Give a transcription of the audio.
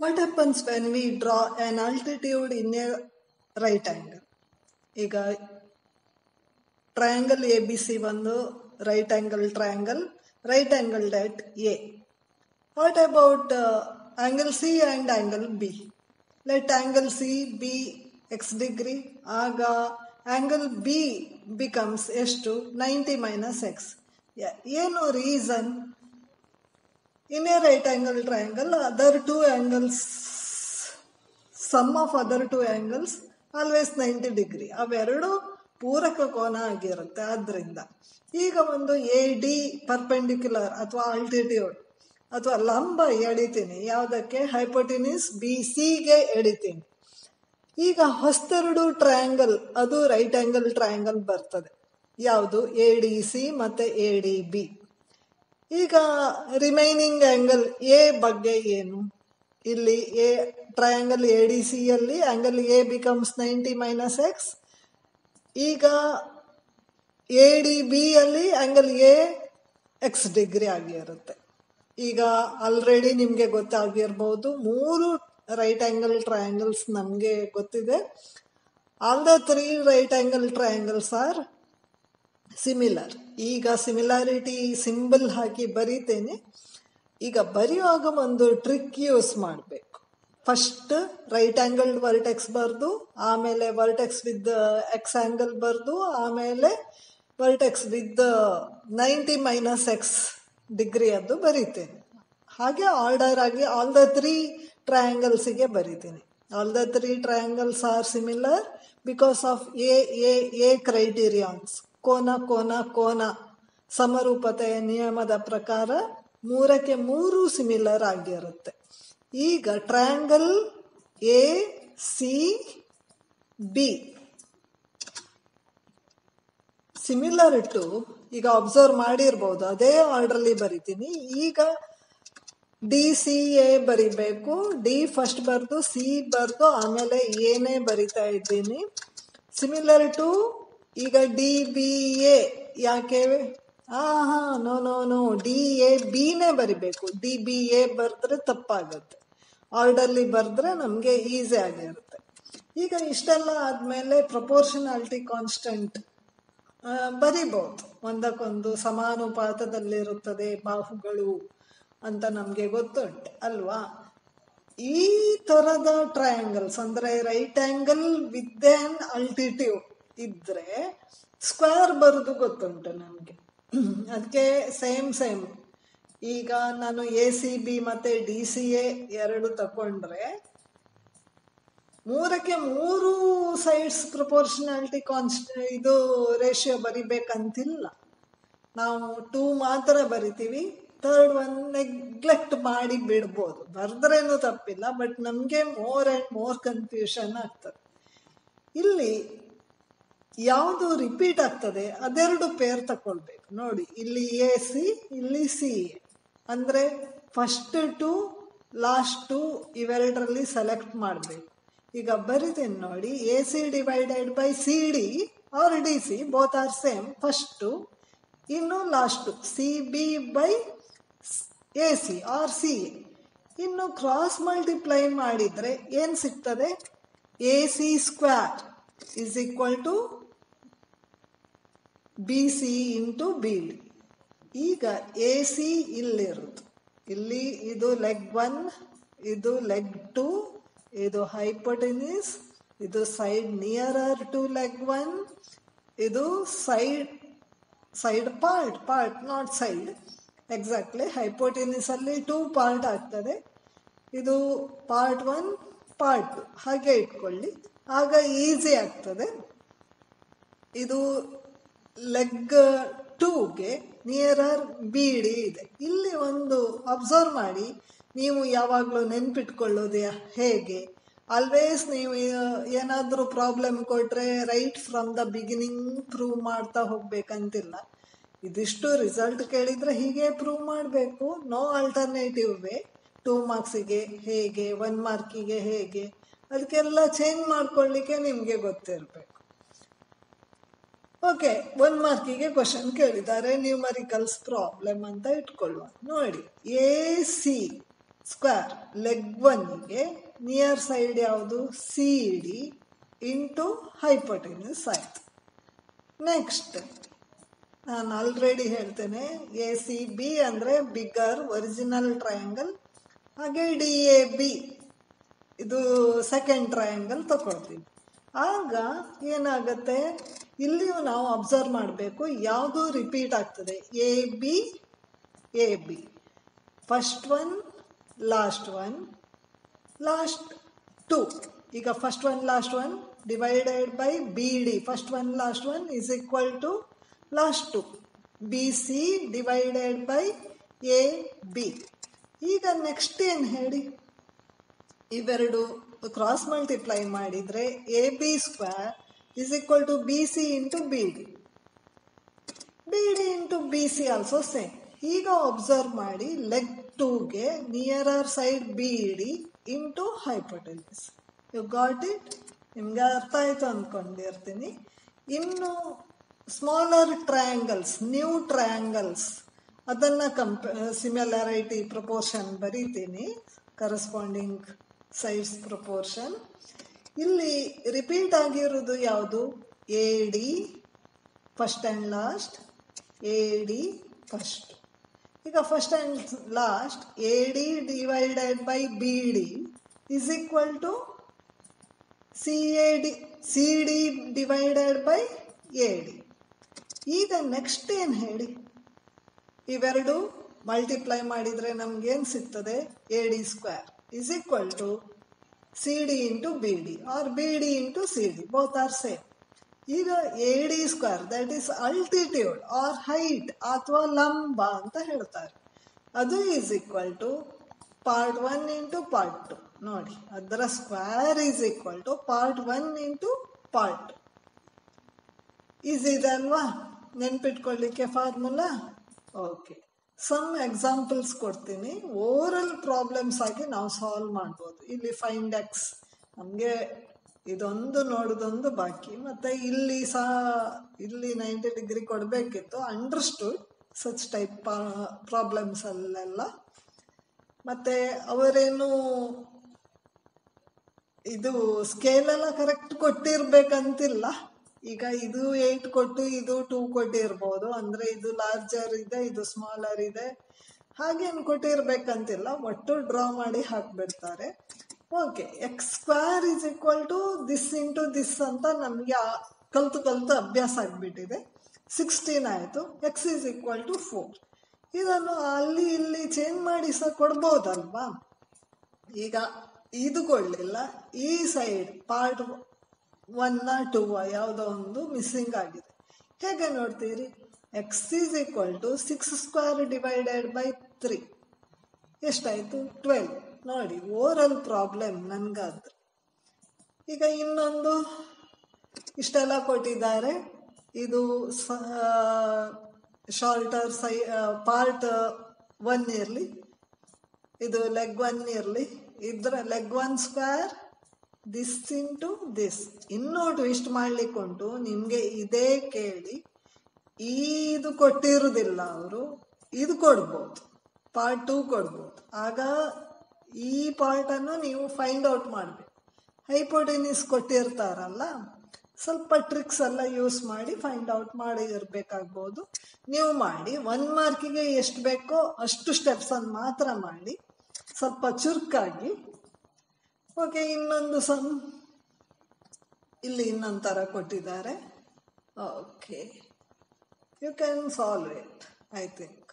What happens when we draw an altitude in a right angle? ಈಗ triangle A B C ಒಂದು right angle triangle right angle dot A what about angle C and angle B let angle C B X degree ಆಗ angle B becomes ಎಷ್ಟು ninety minus X ಏನು reason in a right angle triangle other two angles sum of other two angles always 90 degree ಅವೆರಡು ಪೂರಕ ಕೋನ ಆಗಿರುತ್ತೆ ಆದ್ರಿಂದ ಈಗ ಒಂದು ಎ ಡಿ ಪರ್ಪೆಂಡಿಕ್ಯುಲರ್ ಅಥವಾ ಆಲ್ಟಿಟ್ಯೂಡ್ ಅಥವಾ ಲಂಬ ಎಳಿತೀನಿ ಯಾವುದಕ್ಕೆ ಹೈಪೋಟಿನಿಸ್ ಬಿ ಸಿಗೆ ಎಳಿತೀನಿ ಈಗ ಹೊಸದೆರಡು ಟ್ರಯಾಂಗಲ್ ಅದು ರೈಟ್ ಆಂಗಲ್ ಟ್ರಯಾಂಗಲ್ ಬರ್ತದೆ ಯಾವುದು ಎ ಡಿ ಸಿ ಮತ್ತೆ ಎ ಡಿ ಬಿ ಈಗ ರಿಮೈನಿಂಗ್ ಆಂಗಲ್ ಎ ಬಗ್ಗೆ ಏನು ಇಲ್ಲಿ a triangle A D C ಅಲ್ಲಿ angle A becomes ninety minus X ಈಗ ಎ ಡಿ ಬಿ ಅಲ್ಲಿ ಆಂಗಲ್ ಎ ಎಕ್ಸ್ ಡಿಗ್ರಿ ಆಗಿರುತ್ತೆ ಈಗ ಆಲ್ರೆಡಿ ನಿಮಗೆ ಗೊತ್ತಾಗಿರ್ಬೋದು ಮೂರು ರೈಟ್ ಆಂಗಲ್ ಟ್ರಯಾಂಗಲ್ಸ್ ನಮಗೆ ಗೊತ್ತಿದೆ all the three right angle triangles are similar ಈಗ ಸಿಮಿಲಾರಿಟಿ ಸಿಂಬಲ್ ಹಾಕಿ ಬರೀತೇನೆ ಈಗ ಬರೆಯುವಾಗ ಒಂದು ಟ್ರಿಕ್ ಯೂಸ್ ಮಾಡಬೇಕು ಫಸ್ಟ್ ರೈಟ್ ಆಂಗಲ್ಡ್ ವರ್ಟೆಕ್ಸ್ ಬರೆದು ಆಮೇಲೆ ವರ್ಟೆಕ್ಸ್ ವಿತ್ ಎಕ್ಸ್ ಆಂಗಲ್ ಬರೆದು ಆಮೇಲೆ vertex with ninety minus X degree ಅದು ಬರೀತೇನೆ ಹಾಗೆ ಆರ್ಡರ್ ಆಗಿ ಆಲ್ ದ ತ್ರೀ ಟ್ರಯಾಂಗಲ್ಸಿಗೆ ಬರೀತೀನಿ all the three triangles are similar because of A A A criterions ಕೋನ ಕೋನ ಕೋನ ಸಮರೂಪತೆಯ ನಿಯಮದ ಪ್ರಕಾರ ಮೂರಕ್ಕೆ ಮೂರು ಸಿಮಿಲರ್ ಆಗಿರುತ್ತೆ ಈಗ triangle A C B similar to ಈಗ ಅಬ್ಸರ್ವ್ ಮಾಡಿರ್ಬೋದು ಅದೇ ಆರ್ಡ್ರಲ್ಲಿ ಬರಿತೀನಿ ಈಗ ಡಿ ಸಿ ಎ ಬರಿಬೇಕು ಡಿ ಫಸ್ಟ್ ಬರೆದು ಸಿ ಬರೆದು ಆಮೇಲೆ ಏನೇ ಬರಿತಾ ಇದ್ದೀನಿ ಸಿಮಿಲರ್ ಟು ಈಗ ಡಿ ಬಿ ಎ ಯಾಕೆ ಹಾ ಹಾ no no no D A ಬಿನೇ ಬರಿಬೇಕು ಡಿ ಬಿ ಎ ಬರೆದ್ರೆ ತಪ್ಪಾಗುತ್ತೆ ಆರ್ಡರ್ಲಿ ಬರೆದ್ರೆ ನಮಗೆ ಈಸಿ ಆಗಿರುತ್ತೆ ಈಗ ಇಷ್ಟೆಲ್ಲ ಆದಮೇಲೆ ಪ್ರಪೋರ್ಷನಾಲಿಟಿ ಕಾನ್ಸ್ಟೆಂಟ್ ಬರಿಬೋದು ಒಂದಕ್ಕೊಂದು ಸಮಾನುಪಾತದಲ್ಲಿರುತ್ತದೆ ಬಾಹುಗಳು ಅಂತ ನಮಗೆ ಗೊತ್ತುಂಟು ಅಲ್ವಾ ಈ ಥರದ ಟ್ರಯಾಂಗಲ್ಸ್ ಅಂದರೆ right angle with an altitude ಇದ್ರೆ ಸ್ಕ್ವೇರ್ ಬರೋದು ಗೊತ್ತುಂಟು ನನಗೆ ಅದಕ್ಕೆ ಸೇಮ್ ಸೇಮ್ ಈಗ ನಾನು ಎ ಸಿ ಬಿ ಮತ್ತು ಡಿ ಸಿ ಎ ಎರಡು ತಗೊಂಡ್ರೆ ಮೂರಕ್ಕೆ ಮೂರು ಸೈಡ್ಸ್ ಪ್ರಪೋರ್ಷನಾಲಿಟಿ ಕಾನ್ಸ್ಟ್ ಇದು ರೇಷಿಯೋ ಬರಿಬೇಕಂತಿಲ್ಲ ನಾವು ಟೂ ಮಾತ್ರ ಬರಿತೀವಿ ಥರ್ಡ್ ಒನ್ ನೆಗ್ಲೆಕ್ಟ್ ಮಾಡಿ ಬಿಡ್ಬೋದು ಬರೆದ್ರೇನು ತಪ್ಪಿಲ್ಲ ಬಟ್ ನಮಗೆ ಮೋರ್ ಆ್ಯಂಡ್ ಮೋರ್ ಕನ್ಫ್ಯೂಷನ್ ಆಗ್ತದೆ ಇಲ್ಲಿ ಯಾವುದು ರಿಪೀಟ್ ಆಗ್ತದೆ ಅದೆರಡು ಪೇರ್ ತಗೊಳ್ಬೇಕು ನೋಡಿ ಇಲ್ಲಿ ಎ ಸಿ ಇಲ್ಲಿ ಸಿ ಎ ಅಂದರೆ ಫಸ್ಟ್ ಟು ಲಾಸ್ಟ್ ಟು ಇವೆರಡರಲ್ಲಿ ಸೆಲೆಕ್ಟ್ ಮಾಡಬೇಕು ಈಗ ಬರಿತೀನಿ ನೋಡಿ A C divided by C D or D C both are same first ಇನ್ನು last C B by A C or C A ಇನ್ನು cross multiply ಮಾಡಿದರೆ ಏನು ಸಿಗ್ತದೆ A C square is equal to B C into B D ಈಗ A C ಇಲ್ಲಿರುವುದು ಇಲ್ಲಿ ಇದು leg one ಇದು ಲೆಗ್ ಟು ಇದು ಹೈಪೋಟೆನಿಸ್ ಇದು side nearer to leg one ಇದು side side part part not side exactly hypotenuse ಅಲ್ಲಿ two part ಆಗ್ತದೆ ಇದು ಪಾರ್ಟ್ ಒನ್ ಪಾರ್ಟ್ ಟು ಹಾಗೆ ಇಟ್ಕೊಳ್ಳಿ ಆಗ ಈಸಿ ಆಗ್ತದೆ ಇದು ಲೆಗ್ ಟೂಗೆ ನಿಯರರ್ ಬಿ ಡಿ ಇದೆ ಇಲ್ಲಿ ಒಂದು ಅಬ್ಸರ್ವ್ ಮಾಡಿ ನೀವು ಯಾವಾಗಲೂ ನೆನ್ಪಿಟ್ಕೊಳ್ಳೋದು ಹೇಗೆ ಆಲ್ವೇಸ್ ನೀವು ಏನಾದರೂ ಪ್ರಾಬ್ಲಮ್ ಕೊಟ್ಟರೆ right from the beginning prove ಮಾಡ್ತಾ ಹೋಗ್ಬೇಕಂತಿಲ್ಲ ಇದಿಷ್ಟು ರಿಸಲ್ಟ್ ಕೇಳಿದರೆ ಹೀಗೆ ಪ್ರೂವ್ ಮಾಡಬೇಕು ನೋ ಆಲ್ಟರ್ನೇಟಿವ್ ವೇ ಟೂ ಮಾರ್ಕ್ಸಿಗೆ ಹೇಗೆ ಒನ್ ಮಾರ್ಕಿಗೆ ಹೇಗೆ ಅದಕ್ಕೆಲ್ಲ ಚೇಂಜ್ ಮಾಡ್ಕೊಳ್ಳಿಕ್ಕೆ ನಿಮಗೆ ಗೊತ್ತಿರಬೇಕು ಓಕೆ ಒನ್ ಮಾರ್ಕಿಗೆ ಕ್ವಶನ್ ಕೇಳಿದ್ದಾರೆ ನ್ಯೂಮರಿಕಲ್ಸ್ ಪ್ರಾಬ್ಲಮ್ ಅಂತ ಇಟ್ಕೊಳ್ಳುವ ನೋಡಿ ಎ ಸಿ ಸ್ಕ್ವೇರ್ ಲೆಗ್ ಒನ್ಗೆ ನಿಯರ್ ಸೈಡ್ ಯಾವುದು ಸಿ ಡಿ ಇಂಟು ಹೈಪೋಟೆನ್ಯೂಸ್ ಆಯ್ತು ನೆಕ್ಸ್ಟ್ ನಾನು ಆಲ್ರೆಡಿ ಹೇಳ್ತೇನೆ ಎ ಸಿ ಬಿ ಅಂದರೆ ಬಿಗ್ಗರ್ ಒರಿಜಿನಲ್ ಟ್ರಯಾಂಗಲ್ ಹಾಗೆ ಡಿ ಎ ಬಿ ಇದು ಸೆಕೆಂಡ್ ಟ್ರಯಾಂಗಲ್ ತಗೊಳ್ತೀವಿ ಆಗ ಏನಾಗುತ್ತೆ ಇಲ್ಲಿಯೂ ನಾವು ಅಬ್ಸರ್ವ್ ಮಾಡಬೇಕು ಯಾವುದು ರಿಪೀಟ್ ಆಗ್ತದೆ A B A B first one last one last two ಈಗ first one last one divided by B D first one last one is equal to last two B C divided by A B ಈಗ next ಏನು ಹೇಳಿ ಇವೆರಡು cross multiply ಮಾಡಿದರೆ A B square is equal to B C into B D B D into B C also same ಈಗ observe ಮಾಡಿ leg ಟೂಗೆ nearer side B D into hypotenuse you got it ನಿಮ್ಗೆ ಅರ್ಥ ಆಯ್ತು ಅಂದ್ಕೊಂಡಿರ್ತೀನಿ ಇನ್ನು smaller triangles new triangles ಅದನ್ನು ಕಂಪ similarity proportion ಬರೀತೀನಿ ಕರೆಸ್ಪಾಂಡಿಂಗ್ ಸೈಡ್ಸ್ ಪ್ರಪೋರ್ಷನ್ ಇಲ್ಲಿ ರಿಪೀಟ್ ಆಗಿರೋದು ಯಾವುದು A D first and last A D first ಈಗ first and last A D divided by B D is equal to C A D C D divided by A D ಈಗ next ಏನು ಹೇಳಿ ಇವೆರಡು multiply ಮಾಡಿದರೆ ನಮಗೇನು ಸಿಗ್ತದೆ A D square is equal to C D into B D or B D into C D both are same ಈಗ A D square that is altitude or height ಅಥವಾ ಲಂಬ ಅಂತ ಹೇಳ್ತಾರೆ ಅದು is equal to part one into part two ನೋಡಿ ಅದರ square is equal to part one into part two easy ಇದೆ ಅಲ್ವಾ ನೆನ್ಪಿಟ್ಕೊಳ್ಳಿಕ್ಕೆ ಫಾರ್ಮುಲಾ ಓಕೆ ಸಮ್ ಎಕ್ಸಾಂಪಲ್ಸ್ ಕೊಡ್ತೀನಿ ಓರಲ್ ಪ್ರಾಬ್ಲಮ್ಸ್ ಆಗಿ ನಾವು ಸಾಲ್ವ್ ಮಾಡ್ಬೋದು ಇಲ್ಲಿ ಫೈಂಡ್ ಎಕ್ಸ್ ನಮಗೆ ಇದೊಂದು ನೋಡೋದೊಂದು ಬಾಕಿ ಮತ್ತು ಇಲ್ಲಿ ಸಹ ಇಲ್ಲಿ ನೈಂಟಿ ಡಿಗ್ರಿ ಕೊಡಬೇಕಿತ್ತು ಅಂಡರ್ಸ್ಟುಡ್ ಸಚ್ ಟೈಪ್ ಪ್ರಾಬ್ಲಮ್ಸಲ್ಲೆಲ್ಲ ಮತ್ತು ಅವರೇನು ಇದು ಸ್ಕೇಲೆಲ್ಲ ಕರೆಕ್ಟ್ ಕೊಟ್ಟಿರ್ಬೇಕಂತಿಲ್ಲ ಈಗ ಇದು ಏಟ್ ಕೊಟ್ಟು ಇದು ಟೂ ಕೊಟ್ಟಿರ್ಬೋದು ಅಂದರೆ ಇದು ಲಾರ್ಜರ್ ಇದೆ ಇದು ಸ್ಮಾಲರ್ ಇದೆ ಹಾಗೇನು ಕೊಟ್ಟಿರ್ಬೇಕಂತಿಲ್ಲ ಒಟ್ಟು ಡ್ರಾ ಮಾಡಿ ಹಾಕ್ಬಿಡ್ತಾರೆ okay X square is equal to this into this ಅಂತ ನಮಗೆ ಕಲ್ತು ಕಲ್ತು ಅಭ್ಯಾಸ ಆಗಿಬಿಟ್ಟಿದೆ ಸಿಕ್ಸ್ಟೀನ್ ಆಯಿತು X is equal to four ಇದನ್ನು ಅಲ್ಲಿ ಇಲ್ಲಿ ಚೇಂಜ್ ಮಾಡಿ ಸಹ ಕೊಡ್ಬೋದಲ್ವಾ ಈಗ ಇದು ಕೊಡಲಿಲ್ಲ ಈ ಸೈಡ್ ಪಾರ್ಟ್ ಒನ್ನ ಟೂ ಯಾವುದೋ ಒಂದು ಮಿಸ್ಸಿಂಗ್ ಆಗಿದೆ ಹೇಗೆ ನೋಡ್ತೀರಿ X is equal to six square divided by three ಎಷ್ಟಾಯಿತು ಟ್ವೆಲ್ ನೋಡಿ ಓರಲ್ ಪ್ರಾಬ್ಲಮ್ ನನಗಾದ್ರೆ ಈಗ ಇನ್ನೊಂದು ಇಷ್ಟೆಲ್ಲ ಕೊಟ್ಟಿದ್ದಾರೆ ಇದು ಶಾರ್ಟರ್ ಸೈ ಪಾರ್ಟ್ ಒನ್ ಇರಲಿ ಇದು ಲೆಗ್ ಒನ್ ಇರಲಿ ಇದ್ರ leg one square this into this ಇನ್ನೂ ಟ್ವಿಸ್ಟ್ ಮಾಡ್ಲಿಕ್ಕುಂಟು ನಿಮಗೆ ಇದೇ ಕೇಳಿ ಇದು ಕೊಟ್ಟಿರುವುದಿಲ್ಲ ಅವರು ಇದು ಕೊಡ್ಬೋದು ಪಾರ್ಟ್ ಟೂ ಕೊಡ್ಬೋದು ಆಗ ಈ ಪಾರ್ಟನ್ನು ನೀವು ಫೈಂಡ್ ಔಟ್ ಮಾಡಬೇಕು ಹೈಪೋಟೆನಿಸ್ ಕೊಟ್ಟಿರ್ತಾರಲ್ಲ ಸ್ವಲ್ಪ ಟ್ರಿಕ್ಸ್ ಎಲ್ಲ ಯೂಸ್ ಮಾಡಿ ಫೈಂಡ್ ಔಟ್ ಮಾಡಿ ಇರಬೇಕಾಗ್ಬೋದು ನೀವು ಮಾಡಿ ಒನ್ ಮಾರ್ಕಿಗೆ ಎಷ್ಟು ಬೇಕೋ ಅಷ್ಟು ಸ್ಟೆಪ್ಸನ್ನು ಮಾತ್ರ ಮಾಡಿ ಸ್ವಲ್ಪ ಚುರುಕಾಗಿ ಓಕೆ ಇನ್ನೊಂದು ಸಮ್ ಇಲ್ಲಿ ಇನ್ನೊಂದು ಥರ ಕೊಟ್ಟಿದ್ದಾರೆ okay you can solve it I think